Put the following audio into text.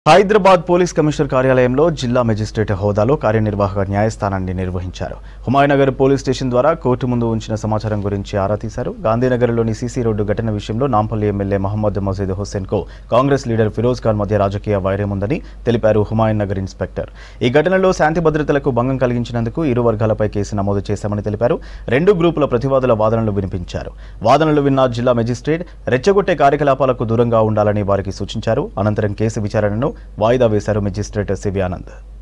Hyderabad police commissioner కార్యాలయంలో జిల్లా magistrate హోదాలో కార్యనిర్వాహక న్యాయస్థానాన్ని నిర్వహించారు హుమాయూనగర్ పోలీస్ స్టేషన్ ద్వారా కోర్టు ముందు ఉంచిన సమాచారం గురించి ఆరా తీశారు గాంధీనగర్లోని సీసీ రోడ్డు ఘటన విషయంలో నాంపల్లి ఎమ్మెల్యే మహమ్మద్ మసీద్ హుస్సేన్ కు కాంగ్రెస్ లీడర్ ఫిరోజ్ ఖాన్ మధ్య రాజకీయ వైరం ఉందని తెలిపారు హుమాయూన్ నగర్ ఇన్స్పెక్టర్ ఈ ఘటనలో శాంతి భద్రతలకు భంగం కలిగించినందుకు ఇరు వర్గాలపై కేసు నమోదు చేశామని తెలిపారు రెండు గ్రూపుల ప్రతివాదుల వాదనలు వినిపించారు వాదనలు విన్న జిల్లా మెజిస్ట్రేట్ రెచ్చగొట్టే కార్యకలాపాలకు దూరంగా ఉండాలని వారికి సూచించారు అనంతరం కేసు విచారణను వాయిదా వేశారు మెజిస్ట్రేట్ సివి ఆనంద్